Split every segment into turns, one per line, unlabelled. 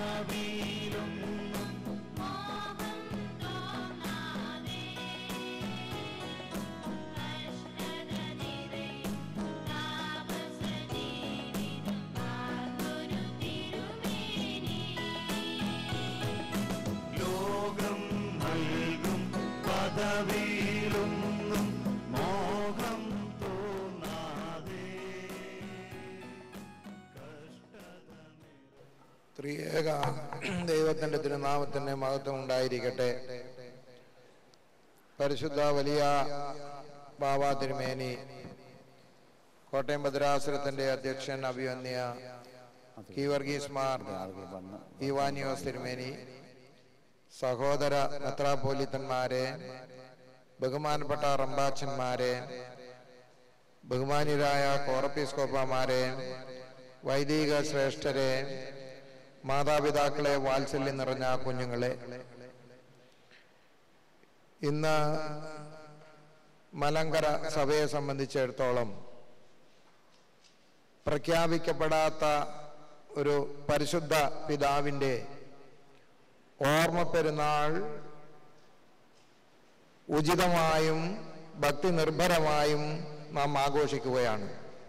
പദവിയിലൊന്നും
മോഹം തോന്നാതെ കഷ്ടത നിറയും താപസ ജീവിതം വാർന്നൊരു തിരുമേനി
ലോകം നൽകും പദവിയിലൊന്നും മോഹം തോന്നാതെ കഷ്ടത
ത്രിയേക ദൈവത്തിന്റെ തിരുനാമത്തിന്റെ മഹത്വം ഉണ്ടായിരിക്കട്ടെ പരിശുദ്ധ വലിയ ബാബ തിരുമേനി കോട്ടയം ഭദ്രാസുരത്തിന്റെ അധ്യക്ഷൻ അഭിവന്യ കി വർഗീസ് മാർ ഇവാനിയോസ് തിരുമേനി സഹോദര മെത്രാപോലിത്തന്മാരെ ബഹുമാനപ്പെട്ട റമ്പാച്ചന്മാരെ ബഹുമാന്യരായ കോറപ്പീസ്കോപ്പമാരെ വൈദിക ശ്രേഷ്ഠരെ മാതാപിതാക്കളെ വാത്സല്യം നിറഞ്ഞ കുഞ്ഞുങ്ങളെ ഇന്ന് മലങ്കര സഭയെ സംബന്ധിച്ചിടത്തോളം പ്രഖ്യാപിക്കപ്പെടാത്ത ഒരു പരിശുദ്ധ പിതാവിൻ്റെ ഓർമ്മ പെരുന്നാൾ ഉചിതമായും ഭക്തി നിർഭരമായും നാം ആഘോഷിക്കുകയാണ്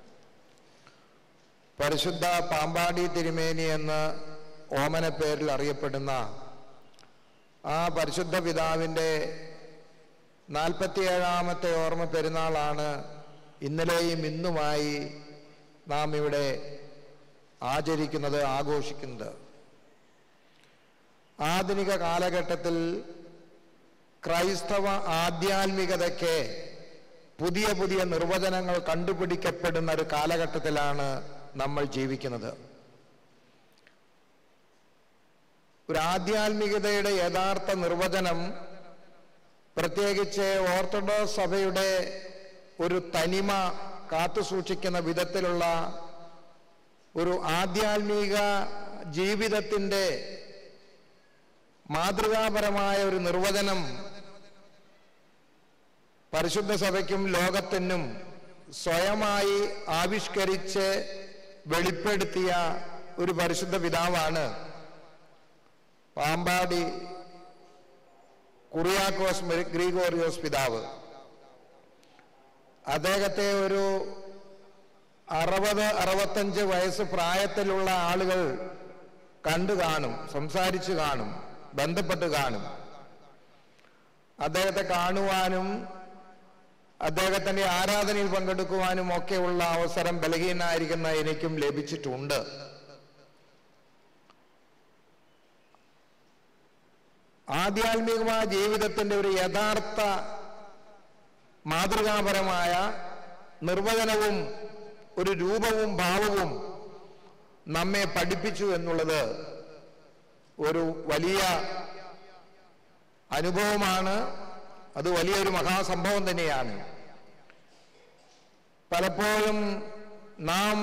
പരിശുദ്ധ പാമ്പാടി തിരുമേനി എന്ന് ഓമന പേരിൽ അറിയപ്പെടുന്ന ആ പരിശുദ്ധ പിതാവിൻ്റെ നാൽപ്പത്തിയേഴാമത്തെ ഓർമ്മ പെരുന്നാളാണ് ഇന്നലെയും ഇന്നുമായി നാം ഇവിടെ ആചരിക്കുന്നത് ആഘോഷിക്കുന്നത് ആധുനിക കാലഘട്ടത്തിൽ ക്രൈസ്തവ ആധ്യാത്മികതയ്ക്ക് പുതിയ പുതിയ നിർവചനങ്ങൾ കണ്ടുപിടിക്കപ്പെടുന്ന ഒരു കാലഘട്ടത്തിലാണ് നമ്മൾ ജീവിക്കുന്നത് ഒരു ആധ്യാത്മികതയുടെ യഥാർത്ഥ നിർവചനം പ്രത്യേകിച്ച് ഓർത്തഡോക്സ് സഭയുടെ ഒരു തനിമ കാത്തുസൂക്ഷിക്കുന്ന വിധത്തിലുള്ള ഒരു ആധ്യാത്മിക ജീവിതത്തിൻ്റെ മാതൃകാപരമായ ഒരു നിർവചനം പരിശുദ്ധ സഭയ്ക്കും ലോകത്തിനും സ്വയമായി ആവിഷ്കരിച്ച് വെളിപ്പെടുത്തിയ ഒരു പരിശുദ്ധ പിതാവാണ് പാമ്പാടി കുറിയാക്കോസ് മെരി- ഗ്രിഗോറിയോസ് പിതാവ് അദ്ദേഹത്തെ ഒരു അറുപത് അറുപത്തഞ്ച് വയസ്സ് പ്രായത്തിലുള്ള ആളുകൾ കണ്ടു കാണും സംസാരിച്ചു കാണും ബന്ധപ്പെട്ട് കാണും അദ്ദേഹത്തെ കാണുവാനും അദ്ദേഹത്തിന്റെ ആരാധനയിൽ പങ്കെടുക്കുവാനും ഒക്കെയുള്ള അവസരം ബലഹീനായിരിക്കുന്ന എനിക്കും ലഭിച്ചിട്ടുണ്ട് ആധ്യാത്മികമായ ജീവിതത്തിന്റെ ഒരു യഥാർത്ഥ മാതൃകാപരമായ നിർവചനവും ഒരു രൂപവും ഭാവവും നമ്മെ പഠിപ്പിച്ചു എന്നുള്ളത് ഒരു വലിയ അനുഭവമാണ് അത് വലിയൊരു മഹാസംഭവം തന്നെയാണ് പലപ്പോഴും നാം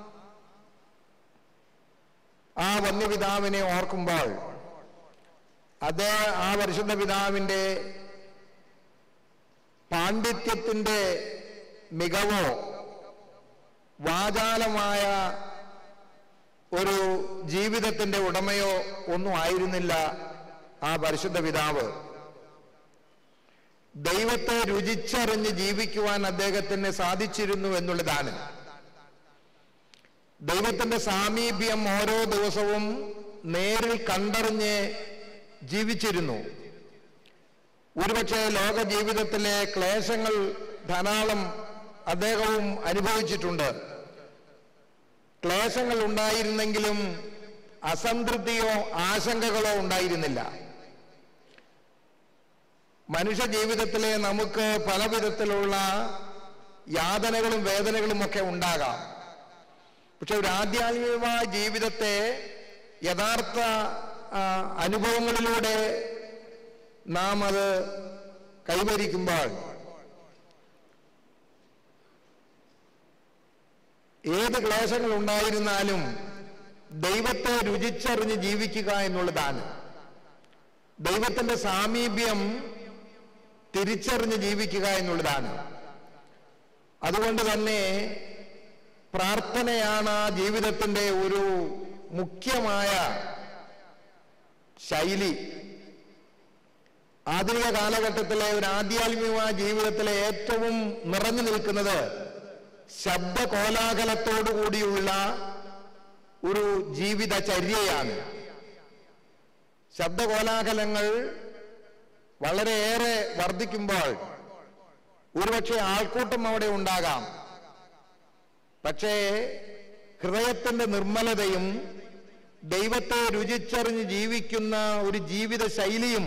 ആ വന്യപിതാവിനെ ഓർക്കുമ്പോൾ അത് ആ പരിശുദ്ധ പിതാവിൻ്റെ പാണ്ഡിത്യത്തിൻ്റെ മികവോ വാചാലമായ ഒരു ജീവിതത്തിന്റെ ഉടമയോ ഒന്നും ആയിരുന്നില്ല ആ പരിശുദ്ധ പിതാവ് ദൈവത്തെ രുചിച്ചറിഞ്ഞ് ജീവിക്കുവാൻ അദ്ദേഹത്തിന് സാധിച്ചിരുന്നു എന്നുള്ളതാണ് ദൈവത്തിന്റെ സാമീപ്യം ഓരോ ദിവസവും നേരിൽ കണ്ടറിഞ്ഞ് ജീവിച്ചിരുന്നു ഒരുപക്ഷെ ലോക ജീവിതത്തിലെ ക്ലേശങ്ങൾ ധാരാളം അദ്ദേഹവും അനുഭവിച്ചിട്ടുണ്ട് ക്ലേശങ്ങൾ ഉണ്ടായിരുന്നെങ്കിലും അസംതൃപ്തിയോ ആശങ്കകളോ ഉണ്ടായിരുന്നില്ല മനുഷ്യ ജീവിതത്തിലെ നമുക്ക് പല വിധത്തിലുള്ള യാതനകളും വേദനകളും ഒക്കെ ഉണ്ടാകാം പക്ഷെ ഒരു ആധ്യാത്മികമായ ജീവിതത്തെ യഥാർത്ഥ ആ, അനുഭവങ്ങളിലൂടെ നാം അത് കൈവരിക്കുമ്പോൾ ഏത് ക്ലേശങ്ങൾ ഉണ്ടായിരുന്നാലും ദൈവത്തെ രുചിച്ചറിഞ്ഞ് ജീവിക്കുക എന്നുള്ളതാണ് ദൈവത്തിന്റെ സാമീപ്യം തിരിച്ചറിഞ്ഞ് ജീവിക്കുക എന്നുള്ളതാണ് അതുകൊണ്ട് തന്നെ പ്രാർത്ഥനയാണ് ആ ജീവിതത്തിന്റെ ഒരു മുഖ്യമായ ശൈലി ആധുനിക കാലഘട്ടത്തിലെ ഒരു ആധ്യാത്മികമായ ജീവിതത്തിലെ ഏറ്റവും നിറഞ്ഞു നിൽക്കുന്നത് ശബ്ദ കോലാഹലത്തോടു കൂടിയുള്ള ഒരു ജീവിതചര്യയാണ് ശബ്ദകോലാഹലങ്ങൾ വളരെയേറെ വർദ്ധിക്കുമ്പോൾ ഒരുപക്ഷെ ആൾക്കൂട്ടം അവിടെ ഉണ്ടാകാം പക്ഷേ ഹൃദയത്തിന്റെ നിർമ്മലതയും ദൈവത്തെ രുചിച്ചറിഞ്ഞ് ജീവിക്കുന്ന ഒരു ജീവിത ശൈലിയും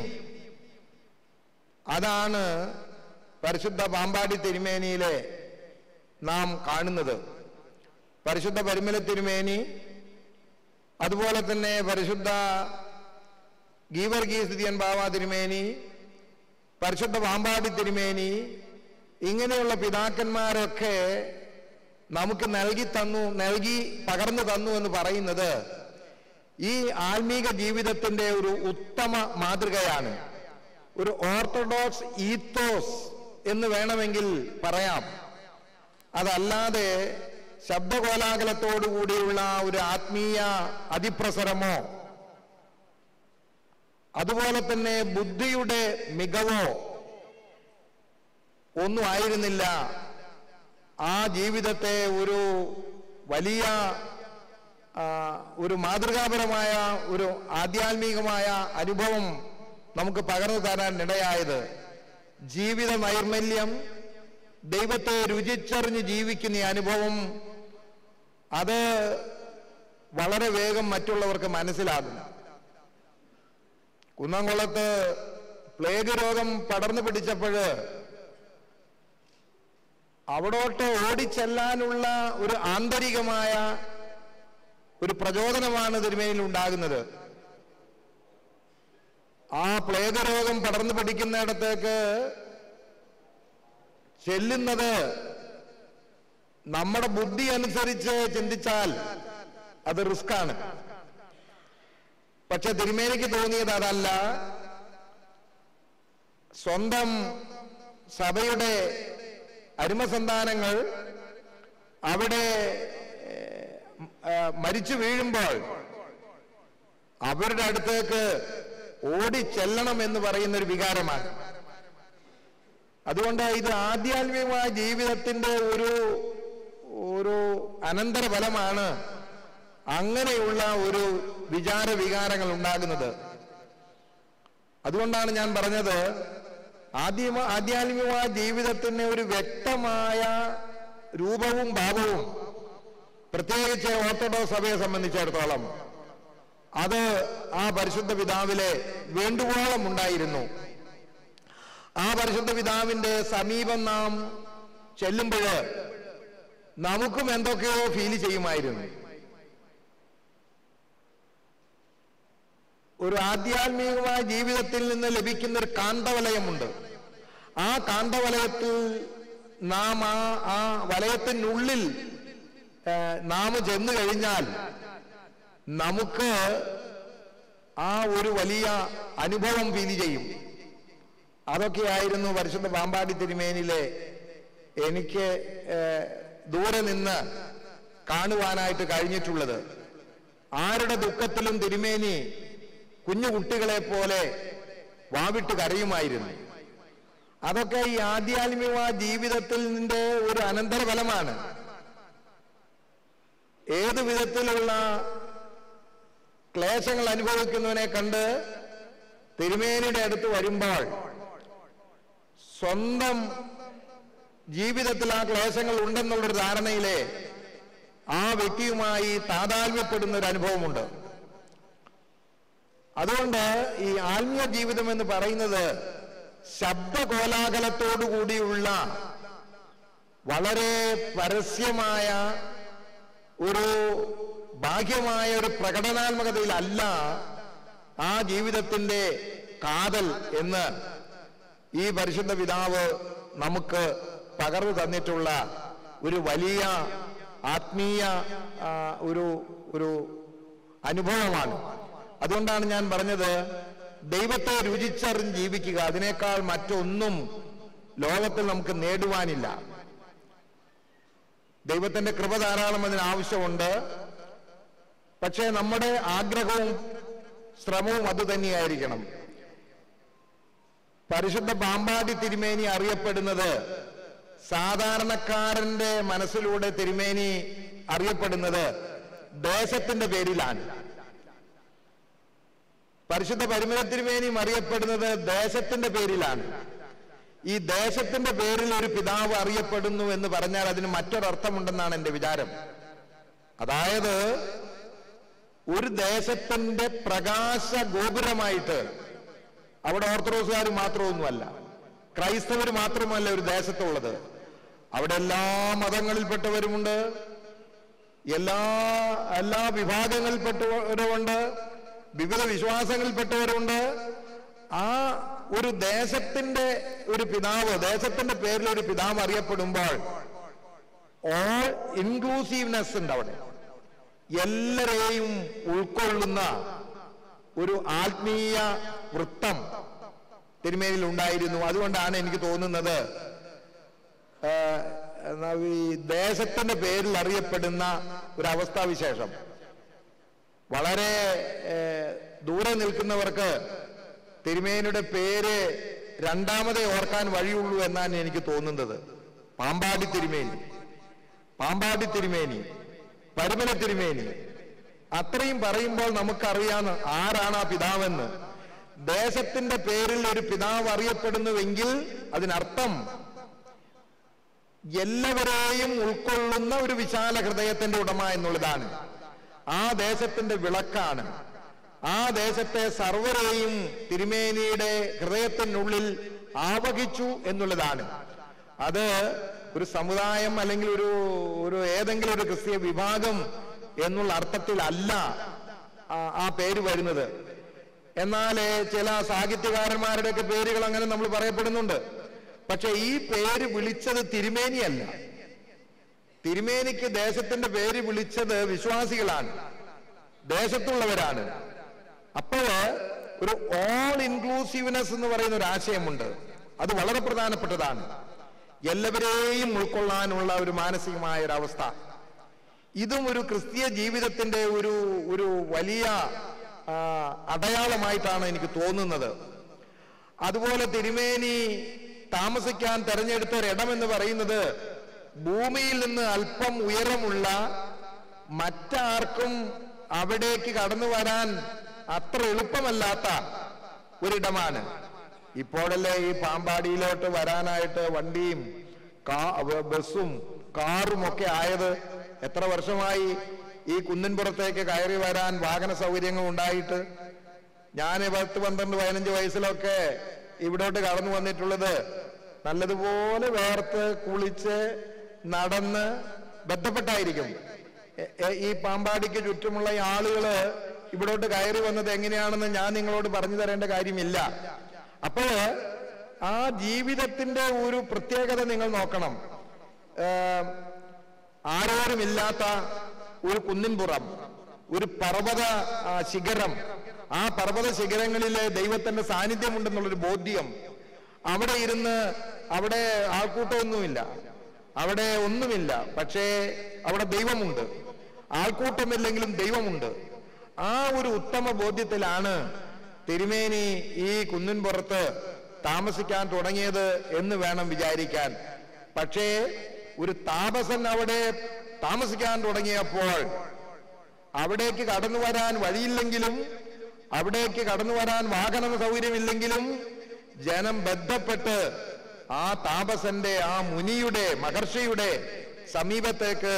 അതാണ് പരിശുദ്ധ പാമ്പാടി തിരുമേനിയിലെ നാം കാണുന്നത് പരിശുദ്ധ പരിമല തിരുമേനി അതുപോലെ തന്നെ പരിശുദ്ധ ഗീവർഗീസ്തിയൻ ബാവ തിരുമേനി പരിശുദ്ധ പാമ്പാടി തിരുമേനി ഇങ്ങനെയുള്ള പിതാക്കന്മാരൊക്കെ നമുക്ക് നൽകി തന്നു നൽകി പകർന്നു തന്നു എന്ന് പറയുന്നത് ഈ ആത്മീക ജീവിതത്തിന്റെ ഒരു ഉത്തമ മാതൃകയാണ് ഒരു ഓർത്തഡോക്സ് ഈത്തോസ് എന്ന് വേണമെങ്കിൽ പറയാം അതല്ലാതെ ശബ്ദകോലാഹലത്തോടു കൂടിയുള്ള ഒരു ആത്മീയ അതിപ്രസരമോ അതുപോലെ തന്നെ ബുദ്ധിയുടെ മികവോ ഒന്നും ആയിരുന്നില്ല ആ ജീവിതത്തെ ഒരു വലിയ ആ, ഒരു മാതൃകാപരമായ ഒരു ആധ്യാത്മികമായ അനുഭവം നമുക്ക് പകർന്നു തരാൻ ഇടയായത് ജീവിത നൈർമല്യം ദൈവത്തെ രുചിച്ചറിഞ്ഞ് ജീവിക്കുന്ന ഈ അനുഭവം അത് വളരെ വേഗം മറ്റുള്ളവർക്ക് മനസ്സിലാകും കുന്നംകുളത്ത് പ്ലേഗ് രോഗം പടർന്നു പിടിച്ചപ്പോൾ അവിടോട്ട് ഓടിച്ചെല്ലാനുള്ള ഒരു ആന്തരികമായ ഒരു പ്രചോദനമാണ് തിരുമേനിയിൽ ഉണ്ടാകുന്നത് ആ പ്ലേഗ് രോഗം പടർന്നു പിടിക്കുന്നിടത്തേക്ക് ചെല്ലുന്നത് നമ്മുടെ ബുദ്ധി അനുസരിച്ച് ചിന്തിച്ചാൽ അത് റിസ്ക് ആണ് പക്ഷെ തിരുമേനിക്ക് തോന്നിയത് അതല്ല സ്വന്തം സഭയുടെ അരുമസന്താനങ്ങൾ അവിടെ ഏഹ്, മരിച്ചു വീഴുമ്പോൾ അവരുടെ അടുത്തേക്ക് ഓടി ചെല്ലണം എന്ന് പറയുന്ന ഒരു വികാരമാണ് അതുകൊണ്ട് ഇത് ആധ്യാത്മികമായ ജീവിതത്തിന്റെ ഒരു ഒരു അനന്തരഫലമാണ് അങ്ങനെയുള്ള ഒരു വിചാര വികാരങ്ങൾ ഉണ്ടാകുന്നത് അതുകൊണ്ടാണ് ഞാൻ പറഞ്ഞത് ആദ്യമ ആധ്യാത്മികമായ ജീവിതത്തിന് ഒരു വ്യക്തമായ രൂപവും ഭാവവും പ്രത്യേകിച്ച് ഓർത്തഡോക്സ് സഭയെ സംബന്ധിച്ചിടത്തോളം അത് ആ പരിശുദ്ധ പിതാവിലെ വേണ്ടുവോളം ഉണ്ടായിരുന്നു ആ പരിശുദ്ധ പിതാവിന്റെ സമീപം നാം ചെല്ലുമ്പോൾ നമുക്കും എന്തൊക്കെയോ ഫീൽ ചെയ്യുമായിരുന്നു ഒരു ആധ്യാത്മികമായ ജീവിതത്തിൽ നിന്ന് ലഭിക്കുന്ന ഒരു കാന്തവലയമുണ്ട് ആ കാന്തവലയത്തിൽ നാം ആ ആ വലയത്തിനുള്ളിൽ ഏഹ്, നാം ചെന്നു കഴിഞ്ഞാൽ നമുക്ക് ആ ഒരു വലിയ അനുഭവം ഫീൽ ചെയ്യും അതൊക്കെയായിരുന്നു പരിശുദ്ധ പാമ്പാടി തിരുമേനിലെ എനിക്ക് ഏഹ്, ദൂരെ നിന്ന് കാണുവാനായിട്ട് കഴിഞ്ഞിട്ടുള്ളത് ആരുടെ ദുഃഖത്തിലും തിരുമേനി കുഞ്ഞു കുട്ടികളെ പോലെ വാവിട്ട് കരയുമായിരുന്നു അതൊക്കെ ഈ ആധ്യാത്മികമായ ജീവിതത്തിൽ നിന്റെ ഒരു അനന്തരഫലമാണ് ഏത് വിധത്തിലുള്ള ക്ലേശങ്ങൾ അനുഭവിക്കുന്നവനെ കണ്ട് തിരുമേനിയുടെ അടുത്ത് വരുമ്പോൾ സ്വന്തം ജീവിതത്തിൽ ആ ക്ലേശങ്ങൾ ഉണ്ടെന്നുള്ളൊരു ധാരണയിലെ ആ വ്യക്തിയുമായി താതാത്മ്യപ്പെടുന്ന ഒരു അനുഭവമുണ്ട് അതുകൊണ്ട് ഈ ആത്മീയ ജീവിതം എന്ന് പറയുന്നത് ശബ്ദകോലാഹലത്തോടു കൂടിയുള്ള വളരെ പരസ്യമായ ഒരു ബാഹ്യമായ ഒരു പ്രകടനാത്മകതയിലല്ല ആ ജീവിതത്തിന്റെ കാതൽ എന്ന് ഈ പരിശുദ്ധ പിതാവ് നമുക്ക് പകർന്നു തന്നിട്ടുള്ള ഒരു വലിയ ആത്മീയ ആ, ഒരു ഒരു അനുഭവമാണ് അതുകൊണ്ടാണ് ഞാൻ പറഞ്ഞത് ദൈവത്തെ രുചിച്ചറിഞ്ഞ് ജീവിക്കുക അതിനേക്കാൾ മറ്റൊന്നും ലോകത്തിൽ നമുക്ക് നേടുവാനില്ല ദൈവത്തിന്റെ കൃപ ധാരാളം അതിന് ആവശ്യമുണ്ട് പക്ഷേ നമ്മുടെ ആഗ്രഹവും ശ്രമവും അത് തന്നെയായിരിക്കണം പരിശുദ്ധ പാമ്പാടി തിരുമേനി അറിയപ്പെടുന്നത് സാധാരണക്കാരന്റെ മനസ്സിലൂടെ തിരുമേനി അറിയപ്പെടുന്നത് ദേശത്തിന്റെ പേരിലാണ് പരിശുദ്ധ പരിമല തിരുമേനിയും അറിയപ്പെടുന്നത് ദേശത്തിന്റെ പേരിലാണ് ഈ ദേശത്തിന്റെ പേരിൽ ഒരു പിതാവ് അറിയപ്പെടുന്നു എന്ന് പറഞ്ഞാൽ അതിന് മറ്റൊരർത്ഥമുണ്ടെന്നാണ് എന്റെ വിചാരം അതായത് ഒരു ദേശത്തിന്റെ പ്രകാശ ഗോപുരമായിട്ട് അവിടെ ഓർത്തഡോക്സുകാർ മാത്രമൊന്നുമല്ല ക്രൈസ്തവർ മാത്രമല്ല ഒരു ദേശത്തുള്ളത് അവിടെ എല്ലാ മതങ്ങളിൽപ്പെട്ടവരുമുണ്ട് എല്ലാ എല്ലാ വിഭാഗങ്ങളിൽപ്പെട്ടവരുമുണ്ട് വിവിധ വിശ്വാസങ്ങളിൽപ്പെട്ടവരുണ്ട് ആ ഒരു ദേശത്തിന്റെ ഒരു പിതാവ് ദേശത്തിന്റെ പേരിൽ ഒരു പിതാവ് അറിയപ്പെടുമ്പോൾ ഓൾ ഇൻക്ലൂസീവ്നെസ് ഉണ്ട് അവിടെ എല്ലാരെയും ഉൾക്കൊള്ളുന്ന ഒരു ആത്മീയ വൃത്തം തിരുമേനിൽ ഉണ്ടായിരുന്നു അതുകൊണ്ടാണ് എനിക്ക് തോന്നുന്നത് ആ, എന്നാ ഈ ദേശത്തിന്റെ പേരിൽ അറിയപ്പെടുന്ന ഒരു അവസ്ഥാവിശേഷം വളരെ ഏ, ദൂരെ നിൽക്കുന്നവർക്ക് തിരുമേനിയുടെ പേര് രണ്ടാമതേ ഓർക്കാൻ വഴിയുള്ളൂ എന്നാണ് എനിക്ക് തോന്നുന്നത് പാമ്പാടി തിരുമേനി പാമ്പാടി തിരുമേനി പരുമല തിരുമേനി അത്രയും പറയുമ്പോൾ നമുക്കറിയാം ആരാണ് ആ പിതാവെന്ന് ദേശത്തിന്റെ പേരിൽ ഒരു പിതാവ് അറിയപ്പെടുന്നുവെങ്കിൽ അതിനർത്ഥം എല്ലാവരെയും ഉൾക്കൊള്ളുന്ന ഒരു വിശാല ഹൃദയത്തിന്റെ ഉടമ എന്നുള്ളതാണ് ആ ദേശത്തിന്റെ വിളക്കാണ് ആ ദേശത്തെ സർവരെയും തിരുമേനിയുടെ ഹൃദയത്തിനുള്ളിൽ ആവഹിച്ചു എന്നുള്ളതാണ് അത് ഒരു സമുദായം അല്ലെങ്കിൽ ഒരു ഒരു ഏതെങ്കിലും ഒരു ക്രിസ്തീയ വിഭാഗം എന്നുള്ള അർത്ഥത്തിലല്ല ആ- ആ പേര് വരുന്നത് എന്നാൽ ചില സാഹിത്യകാരന്മാരുടെയൊക്കെ പേരുകൾ അങ്ങനെ നമ്മൾ പറയപ്പെടുന്നുണ്ട് പക്ഷെ ഈ പേര് വിളിച്ചത് തിരുമേനിയല്ല തിരുമേനിക്ക് ദേശത്തിന്റെ പേര് വിളിച്ചത് വിശ്വാസികളാണ് ദേശത്തുള്ളവരാണ് അപ്പോൾ ഒരു ഓൾ ഇൻക്ലൂസീവ്നെസ് എന്ന് പറയുന്ന ഒരു ആശയമുണ്ട് അത് വളരെ പ്രധാനപ്പെട്ടതാണ് എല്ലാവരെയും ഉൾക്കൊള്ളാനുള്ള ഒരു മാനസികമായ ഒരു അവസ്ഥ ഇതും ഒരു ക്രിസ്തീയ ജീവിതത്തിന്റെ ഒരു ഒരു വലിയ ആ, അടയാളമായിട്ടാണ് എനിക്ക് തോന്നുന്നത് അതുപോലെ തിരുമേനി താമസിക്കാൻ തെരഞ്ഞെടുത്ത ഒരിടം എന്ന് പറയുന്നത് ഭൂമിയിൽ നിന്ന് അല്പം ഉയരമുള്ള മറ്റാർക്കും അവിടേക്ക് കടന്നു വരാൻ അത്ര എളുപ്പമല്ലാത്ത ഒരിടമാണ് ഇപ്പോഴല്ലേ ഈ പാമ്പാടിയിലോട്ട് വരാനായിട്ട് വണ്ടിയും കാ- ബ- ബസ്സും കാറും ഒക്കെ ആയത് എത്ര വർഷമായി ഈ കുന്നിൻപുറത്തേക്ക് കയറി വരാൻ വാഹന സൗകര്യങ്ങൾ ഉണ്ടായിട്ട് ഞാൻ പത്ത് പന്ത്രണ്ട് പതിനഞ്ച് വയസ്സിലൊക്കെ ഇവിടോട്ട് കടന്നു വന്നിട്ടുള്ളത് നല്ലതുപോലെ വേർത്ത് കുളിച്ച് നടന്ന് ബന്ധപ്പെട്ടായിരിക്കും എ- എ- ഈ പാമ്പാടിക്ക് ചുറ്റുമുള്ള ഈ ആളുകള് ഇവിടോട്ട് കയറി വന്നത് എങ്ങനെയാണെന്ന് ഞാൻ നിങ്ങളോട് പറഞ്ഞു തരേണ്ട കാര്യമില്ല അപ്പോൾ ആ ജീവിതത്തിന്റെ ഒരു പ്രത്യേകത നിങ്ങൾ നോക്കണം ഏം, ആരോരുമില്ലാത്ത ഒരു കുന്നിൻപുറം ഒരു പർവ്വത ആ, ശിഖരം ആ പർവ്വത ശിഖരങ്ങളിലെ ദൈവത്തിന്റെ സാന്നിധ്യമുണ്ടെന്നുള്ളൊരു ബോധ്യം അവിടെ ഇരുന്ന് അവിടെ ആൾക്കൂട്ടമൊന്നുമില്ല അവിടെ ഒന്നുമില്ല പക്ഷേ അവിടെ ദൈവമുണ്ട് ആൾക്കൂട്ടമില്ലെങ്കിലും ദൈവമുണ്ട് ആ ഒരു ഉത്തമ ബോധ്യത്തിലാണ് തിരുമേനി ഈ കുന്നിൻപുറത്ത് താമസിക്കാൻ തുടങ്ങിയത് എന്ന് വേണം വിചാരിക്കാൻ പക്ഷേ ഒരു താപസൻ അവിടെ താമസിക്കാൻ തുടങ്ങിയപ്പോൾ അവിടേക്ക് കടന്നു വരാൻ വഴിയില്ലെങ്കിലും അവിടേക്ക് കടന്നു വരാൻ വാഹന സൗകര്യമില്ലെങ്കിലും ജനം ബന്ധപ്പെട്ട് ആ താപസന്റെ ആ മുനിയുടെ മഹർഷിയുടെ സമീപത്തേക്ക്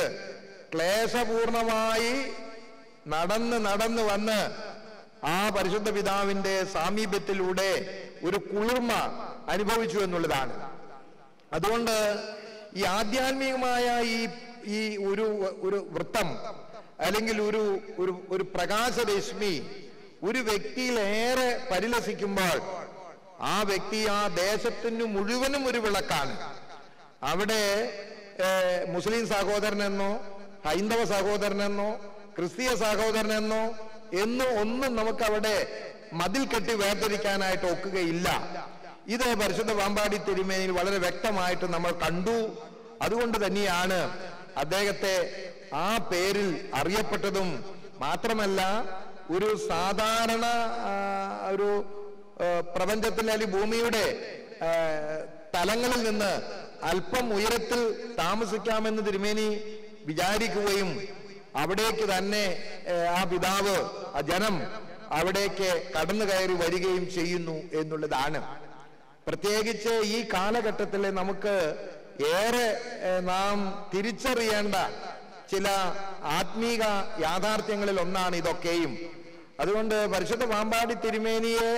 ക്ലേശപൂർണമായി നടന്ന് നടന്ന് വന്ന് ആ പരിശുദ്ധ പിതാവിന്റെ സാമീപ്യത്തിലൂടെ ഒരു കുളിർമ അനുഭവിച്ചു എന്നുള്ളതാണ് അതുകൊണ്ട് ഈ ആധ്യാത്മികമായ ഈ ഈ ഒരു ഒരു വൃത്തം അല്ലെങ്കിൽ ഒരു ഒരു ഒരു പ്രകാശരശ്മി ഒരു വ്യക്തിയിൽ ഏറെ പരിലസിക്കുമ്പോൾ ആ വ്യക്തി ആ ദേശത്തിന് മുഴുവനും ഒരു വിളക്കാണ് അവിടെ ഏഹ്, മുസ്ലിം സഹോദരനെന്നോ ഹൈന്ദവ സഹോദരനെന്നോ ക്രിസ്തീയ സഹോദരനെന്നോ എന്നോ ഒന്നും നമുക്ക് അവിടെ മതിൽ കെട്ടി വേർതിരിക്കാനായിട്ട് ഒക്കുകയില്ല ഇത് പരിശുദ്ധ പാമ്പാടി തിരുമേനിയിൽ വളരെ വ്യക്തമായിട്ട് നമ്മൾ കണ്ടു അതുകൊണ്ട് തന്നെയാണ് അദ്ദേഹത്തെ ആ പേരിൽ അറിയപ്പെട്ടതും മാത്രമല്ല ഒരു സാധാരണ ആ, ഒരു ആ, പ്രപഞ്ചത്തിലെ അല്ലെങ്കിൽ ഭൂമിയുടെ ആ, തലങ്ങളിൽ നിന്ന് അല്പം ഉയരത്തിൽ താമസിക്കാമെന്ന് തിരുമേനി വിചാരിക്കുകയും അവിടേക്ക് തന്നെ ഏ, ആ പിതാവ് ആ ജനം അവിടേക്ക് കടന്നു കയറി വരികയും ചെയ്യുന്നു എന്നുള്ളതാണ് പ്രത്യേകിച്ച് ഈ കാലഘട്ടത്തിൽ നമുക്ക് ഏറെ ഏ, നാം തിരിച്ചറിയേണ്ട ചില ആത്മീക യാഥാർത്ഥ്യങ്ങളിൽ ഒന്നാണ് ഇതൊക്കെയും അതുകൊണ്ട് പരിശുദ്ധ പാമ്പാടി തിരുമേനിയെ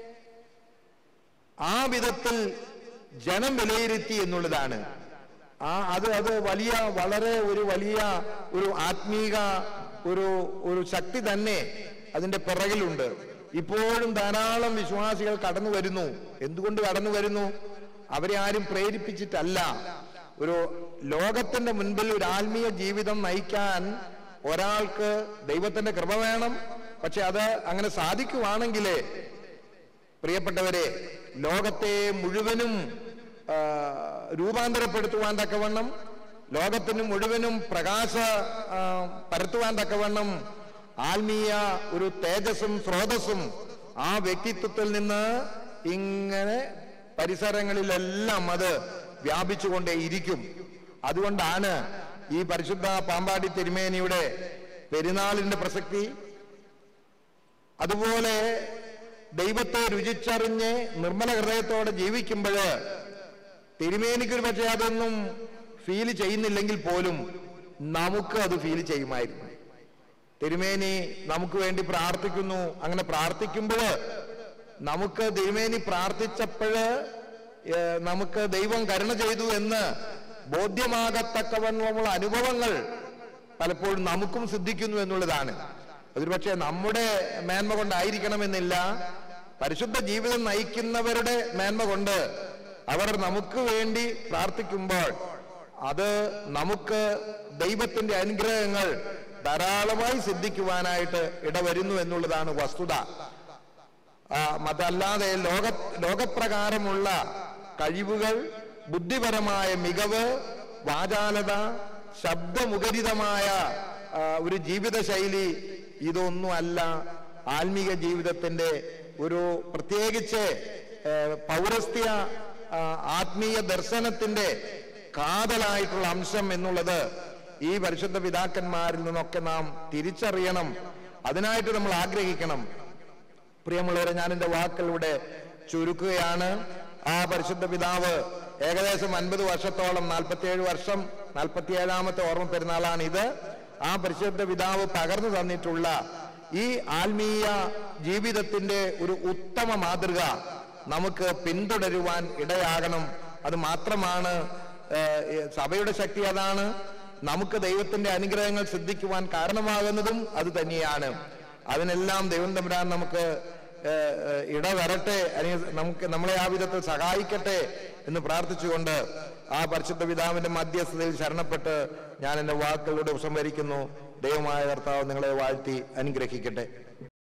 ആ വിധത്തിൽ ജനം വിലയിരുത്തി എന്നുള്ളതാണ് ആ അത് അത് വലിയ വളരെ ഒരു വലിയ ഒരു ആത്മീക ഒരു ഒരു ശക്തി തന്നെ അതിന്റെ പിറകിലുണ്ട് ഇപ്പോഴും ധാരാളം വിശ്വാസികൾ കടന്നു വരുന്നു എന്തുകൊണ്ട് കടന്നു വരുന്നു അവരെ ആരും പ്രേരിപ്പിച്ചിട്ടല്ല ഒരു ലോകത്തിന്റെ മുൻപിൽ ഒരു ആത്മീയ ജീവിതം നയിക്കാൻ ഒരാൾക്ക് ദൈവത്തിന്റെ കൃപ വേണം പക്ഷെ അത് അങ്ങനെ സാധിക്കുവാണെങ്കിലേ പ്രിയപ്പെട്ടവരെ ലോകത്തെ മുഴുവനും ആ, രൂപാന്തരപ്പെടുത്തുവാൻ തക്കവണ്ണം ലോകത്തിന് മുഴുവനും പ്രകാശ ആ, പരത്തുവാൻ തക്കവണ്ണം ആത്മീയ ഒരു തേജസ്സും സ്രോതസ്സും ആ വ്യക്തിത്വത്തിൽ നിന്ന് ഇങ്ങനെ പരിസരങ്ങളിലെല്ലാം അത് വ്യാപിച്ചുകൊണ്ടേയിരിക്കും അതുകൊണ്ടാണ് ഈ പരിശുദ്ധ പാമ്പാടി തിരുമേനിയുടെ പെരുന്നാളിന്റെ പ്രസക്തി അതുപോലെ ദൈവത്തെ രുചിച്ചറിഞ്ഞ് നിർമ്മല ഹൃദയത്തോടെ ജീവിക്കുമ്പോൾ തിരുമേനിക്ക് ഒരു പക്ഷേ അതൊന്നും ഫീൽ ചെയ്യുന്നില്ലെങ്കിൽ പോലും നമുക്ക് അത് ഫീൽ ചെയ്യുമായിരുന്നു തിരുമേനി നമുക്ക് വേണ്ടി പ്രാർത്ഥിക്കുന്നു അങ്ങനെ പ്രാർത്ഥിക്കുമ്പോൾ നമുക്ക് തിരുമേനി പ്രാർത്ഥിച്ചപ്പോഴ് ഏഹ്, നമുക്ക് ദൈവം കരുണ ചെയ്തു എന്ന് ബോധ്യമാകത്തക്കവണ്ണമുള്ള അനുഭവങ്ങൾ പലപ്പോഴും നമുക്കും സിദ്ധിക്കുന്നു എന്നുള്ളതാണ് അതൊരു പക്ഷേ നമ്മുടെ മേന്മ കൊണ്ടായിരിക്കണമെന്നില്ല പരിശുദ്ധ ജീവിതം നയിക്കുന്നവരുടെ മേന്മ കൊണ്ട് അവർ നമുക്ക് വേണ്ടി പ്രാർത്ഥിക്കുമ്പോൾ അത് നമുക്ക് ദൈവത്തിന്റെ അനുഗ്രഹങ്ങൾ ധാരാളമായി സിദ്ധിക്കുവാനായിട്ട് ഇടവരുന്നു എന്നുള്ളതാണ് വസ്തുത ആ, അതല്ലാതെ ലോക ലോകപ്രകാരമുള്ള കഴിവുകൾ ബുദ്ധിപരമായ മികവ് വാചാലത ശബ്ദമുഖരിതമായ ആ, ഒരു ജീവിതശൈലി ഇതൊന്നും അല്ല ആത്മീക ജീവിതത്തിന്റെ ഒരു പ്രത്യേകിച്ച് ഏ, പൗരസ്ത്യ ആ, ആത്മീയ ദർശനത്തിന്റെ കാതലായിട്ടുള്ള അംശം എന്നുള്ളത് ഈ പരിശുദ്ധ പിതാക്കന്മാരിൽ നിന്നൊക്കെ നാം തിരിച്ചറിയണം അതിനായിട്ട് നമ്മൾ ആഗ്രഹിക്കണം പ്രിയമുള്ളവരെ ഞാൻ എന്റെ വാക്കിലൂടെ ചുരുക്കുകയാണ് ആ പരിശുദ്ധ പിതാവ് ഏകദേശം അൻപത് വർഷത്തോളം നാൽപ്പത്തിയേഴ് വർഷം നാൽപ്പത്തിയേഴാമത്തെ ഓർമ്മ പെരുന്നാളാണ് ഇത് ആ പരിശുദ്ധ പിതാവ് പകർന്നു തന്നിട്ടുള്ള ഈ ആത്മീയ ജീവിതത്തിന്റെ ഒരു ഉത്തമ മാതൃക നമുക്ക് പിന്തുടരുവാൻ ഇടയാകണം അത് മാത്രമാണ് ഏഹ്, ഏഹ്, സഭയുടെ ശക്തി അതാണ് നമുക്ക് ദൈവത്തിന്റെ അനുഗ്രഹങ്ങൾ സിദ്ധിക്കുവാൻ കാരണമാകുന്നതും അത് തന്നെയാണ് അതിനെല്ലാം ദൈവം തമ്പുരാൻ നമുക്ക് ഏഹ്, ഏഹ്, ഇടവരട്ടെ അല്ലെങ്കിൽ നമുക്ക് നമ്മളെ ആ വിധത്തിൽ സഹായിക്കട്ടെ എന്ന് പ്രാർത്ഥിച്ചുകൊണ്ട് ആ പരിശുദ്ധ പിതാവിന്റെ മധ്യസ്ഥതയിൽ ശരണപ്പെട്ട് ഞാൻ എന്റെ വാക്കുകളുടെ ഉപസംഹരിക്കുന്നു ദൈവമായ കർത്താവ് നിങ്ങളെ വാഴ്ത്തി അനുഗ്രഹിക്കട്ടെ